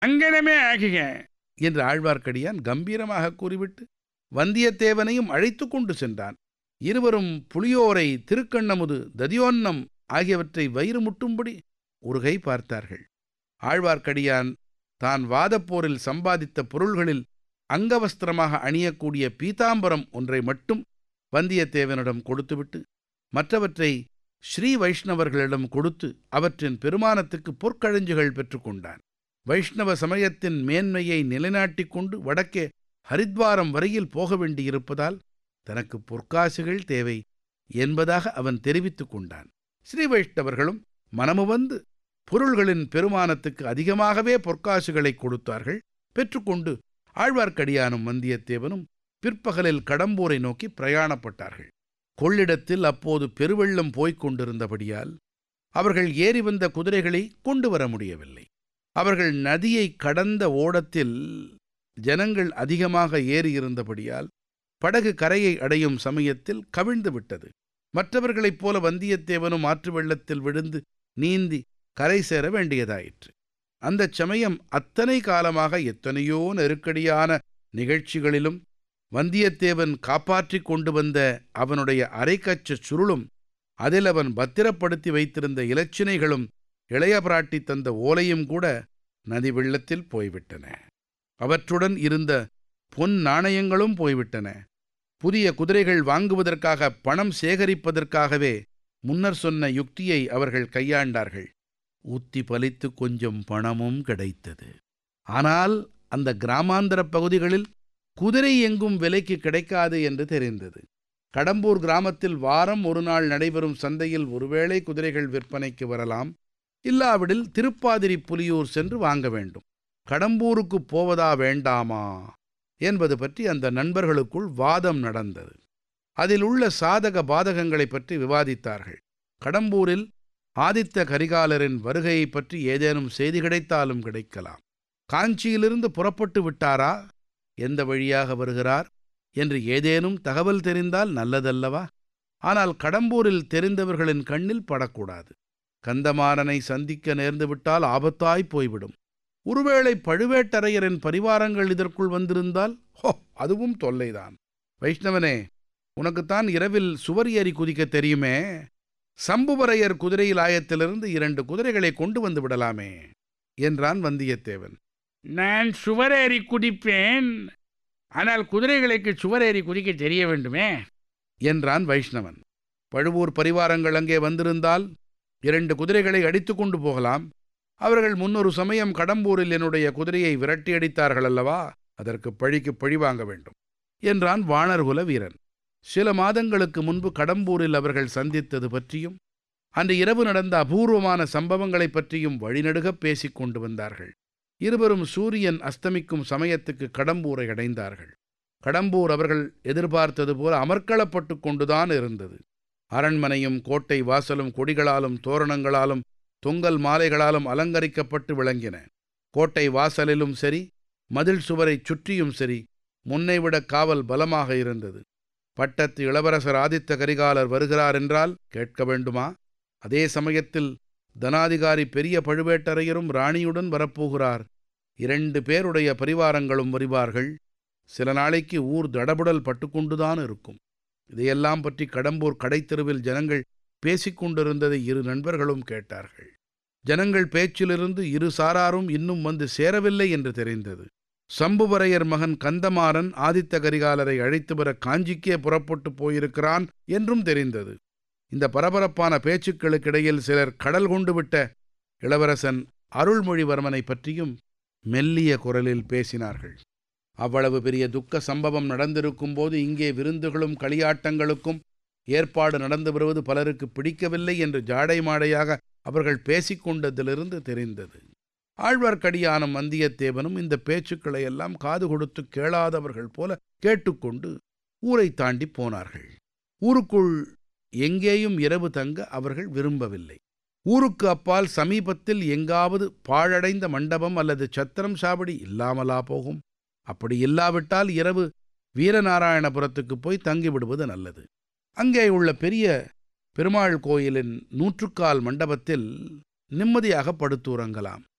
அங்கனமே ஆகுக என்று ஆழ்வார்க்கடியான் கம்பீரமாக கூறிவிட்டு வந்தியத்தேவனையும் அழைத்து கொண்டு சென்றான் இருவரும் புளியோரை திருக்கண்ணமுது ததியோன்னம் ஆகியவற்றை வயிறு முட்டும்படி ஒரு கை பார்த்தார்கள் ஆழ்வார்க்கடியான் தான் வாதப்போரில் சம்பாதித்த பொருள்களில் அங்கவஸ்திரமாக அணியக்கூடிய பீதாம்பரம் ஒன்றை மட்டும் வந்தியத்தேவனிடம் கொடுத்துவிட்டு மற்றவற்றை ஸ்ரீ வைஷ்ணவர்களிடம் கொடுத்து அவற்றின் பெருமானத்துக்கு பொற்கழஞ்சுகள் பெற்றுக்கொண்டான் வைஷ்ணவ சமயத்தின் மேன்மையை நிலைநாட்டிக் கொண்டு வடக்கே ஹரித்வாரம் வரையில் போக வேண்டியிருப்பதால் தனக்கு பொற்காசுகள் தேவை என்பதாக அவன் தெரிவித்துக் கொண்டான் ஸ்ரீ வைஷ்ணவர்களும் மனமுவந்து பொருள்களின் பெருமானத்துக்கு அதிகமாகவே பொற்காசுகளை கொடுத்தார்கள் பெற்றுக்கொண்டு ஆழ்வார்க்கடியானும் வந்தியத்தேவனும் பிற்பகலில் கடம்பூரை நோக்கி பிரயாணப்பட்டார்கள் கொள்ளிடத்தில் அப்போது பெருவெள்ளம் போய்க் கொண்டிருந்தபடியால் அவர்கள் ஏறி வந்த குதிரைகளை கொண்டு வர முடியவில்லை அவர்கள் நதியை கடந்த ஓடத்தில் ஜனங்கள் அதிகமாக ஏறியிருந்தபடியால் படகு கரையை அடையும் சமயத்தில் கவிழ்ந்து விட்டது மற்றவர்களைப் போல வந்தியத்தேவனும் ஆற்று வெள்ளத்தில் விழுந்து நீந்தி கரை சேர வேண்டியதாயிற்று அந்தச் சமயம் அத்தனை காலமாக எத்தனையோ நெருக்கடியான நிகழ்ச்சிகளிலும் வந்தியத்தேவன் காப்பாற்றிக் கொண்டு வந்த அவனுடைய அரைக்கச்சச் சுருளும் அதில் அவன் பத்திரப்படுத்தி வைத்திருந்த இலச்சினைகளும் இளைய பிராட்டி தந்த ஓலையும் கூட நதி வெள்ளத்தில் போய்விட்டன அவற்றுடன் இருந்த பொன் நாணயங்களும் போய்விட்டன புதிய குதிரைகள் வாங்குவதற்காக பணம் சேகரிப்பதற்காகவே முன்னர் சொன்ன யுக்தியை அவர்கள் கையாண்டார்கள் ஊத்தி பலித்து கொஞ்சம் பணமும் கிடைத்தது ஆனால் அந்த கிராமாந்தர பகுதிகளில் குதிரை எங்கும் விலைக்கு கிடைக்காது என்று தெரிந்தது கடம்பூர் கிராமத்தில் வாரம் ஒரு நாள் நடைபெறும் சந்தையில் ஒருவேளை குதிரைகள் விற்பனைக்கு வரலாம் இல்லாவிடில் திருப்பாதிரி புலியூர் சென்று வாங்க வேண்டும் கடம்பூருக்கு போவதா வேண்டாமா என்பது பற்றி அந்த நண்பர்களுக்குள் வாதம் நடந்தது அதில் உள்ள சாதக பாதகங்களைப் பற்றி விவாதித்தார்கள் கடம்பூரில் ஆதித்த கரிகாலரின் வருகையை பற்றி ஏதேனும் செய்தி கிடைத்தாலும் கிடைக்கலாம் காஞ்சியிலிருந்து புறப்பட்டு விட்டாரா எந்த வழியாக வருகிறார் என்று ஏதேனும் தகவல் தெரிந்தால் நல்லதல்லவா ஆனால் கடம்பூரில் தெரிந்தவர்களின் கண்ணில் படக்கூடாது கந்தமாறனை சந்திக்க நேர்ந்துவிட்டால் ஆபத்தாய் போய்விடும் ஒருவேளை பழுவேட்டரையரின் பரிவாரங்கள் இதற்குள் வந்திருந்தால் ஹோ அதுவும் தொல்லைதான் வைஷ்ணவனே உனக்குத்தான் இரவில் சுவர் ஏறி குதிக்க தெரியுமே சம்புவரையர் குதிரையில் ஆயத்திலிருந்து இரண்டு குதிரைகளை கொண்டு வந்து விடலாமே என்றான் வந்தியத்தேவன் நான் சுவரேறி குதிப்பேன் ஆனால் குதிரைகளுக்கு சுவரேறி குதிக்க தெரிய வேண்டுமே என்றான் வைஷ்ணவன் பழுவூர் பரிவாரங்கள் அங்கே வந்திருந்தால் இரண்டு குதிரைகளை அடித்து கொண்டு போகலாம் அவர்கள் முன்னொரு சமயம் கடம்பூரில் என்னுடைய குதிரையை விரட்டி அடித்தார்கள் அல்லவா அதற்கு பழிக்கு பழி வாங்க வேண்டும் என்றான் வாணர்குல வீரன் சில மாதங்களுக்கு முன்பு கடம்பூரில் அவர்கள் சந்தித்தது பற்றியும் அன்று இரவு நடந்த அபூர்வமான சம்பவங்களைப் பற்றியும் வழிநடுகப் பேசிக் கொண்டு வந்தார்கள் இருவரும் சூரியன் அஸ்தமிக்கும் சமயத்துக்கு கடம்பூரை அடைந்தார்கள் கடம்பூர் அவர்கள் எதிர்பார்த்தது போல அமர்க்களப்பட்டு கொண்டுதான் இருந்தது அரண்மனையும் கோட்டை வாசலும் கொடிகளாலும் தோரணங்களாலும் தொங்கல் மாலைகளாலும் அலங்கரிக்கப்பட்டு விளங்கின கோட்டை வாசலிலும் சரி மதில் சுவரைச் சுற்றியும் சரி முன்னைவிட காவல் பலமாக இருந்தது பட்டத்து இளவரசர் ஆதித்த கரிகாலர் வருகிறார் என்றால் கேட்க வேண்டுமா அதே சமயத்தில் தனாதிகாரி பெரிய பழுவேட்டரையரும் ராணியுடன் வரப்போகிறார் இரண்டு பேருடைய பரிவாரங்களும் வருவார்கள் சில நாளைக்கு ஊர் தடபுடல் பட்டுக்கொண்டுதான் இருக்கும் இதையெல்லாம் பற்றி கடம்பூர் கடைத்தெருவில் ஜனங்கள் பேசிக்கொண்டிருந்ததை இரு நண்பர்களும் கேட்டார்கள் ஜனங்கள் பேச்சிலிருந்து இரு சாராரும் இன்னும் வந்து சேரவில்லை என்று தெரிந்தது சம்புவரையர் மகன் கந்தமாறன் ஆதித்த கரிகாலரை அழைத்து வர காஞ்சிக்கே புறப்பட்டு போயிருக்கிறான் என்றும் தெரிந்தது இந்த பரபரப்பான பேச்சுக்களுக்கிடையில் சிலர் கடல் கொண்டு விட்ட இளவரசன் அருள்மொழிவர்மனை பற்றியும் மெல்லிய குரலில் பேசினார்கள் அவ்வளவு பெரிய துக்க சம்பவம் நடந்திருக்கும் போது இங்கே விருந்துகளும் களியாட்டங்களுக்கும் ஏற்பாடு நடந்து வருவது பலருக்கு பிடிக்கவில்லை என்று ஜாடை மாடையாக அவர்கள் பேசிக்கொண்டதிலிருந்து தெரிந்தது ஆழ்வார்க்கடியானும் வந்தியத்தேவனும் இந்த பேச்சுக்களை எல்லாம் காது கொடுத்து கேளாதவர்கள் போல கேட்டுக்கொண்டு ஊரை தாண்டி போனார்கள் ஊருக்குள் எங்கேயும் இரவு தங்க அவர்கள் விரும்பவில்லை ஊருக்கு அப்பால் சமீபத்தில் எங்காவது பாழடைந்த மண்டபம் அல்லது சத்திரம் சாவடி இல்லாமலா போகும் அப்படி இல்லாவிட்டால் இரவு வீரநாராயணபுரத்துக்கு போய் தங்கிவிடுவது நல்லது அங்கே உள்ள பெரிய பெருமாள் கோயிலின் நூற்றுக்கால் மண்டபத்தில் நிம்மதியாக படுத்துறங்கலாம்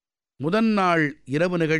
முதன் நாள் இரவு நிகழ்ச்சி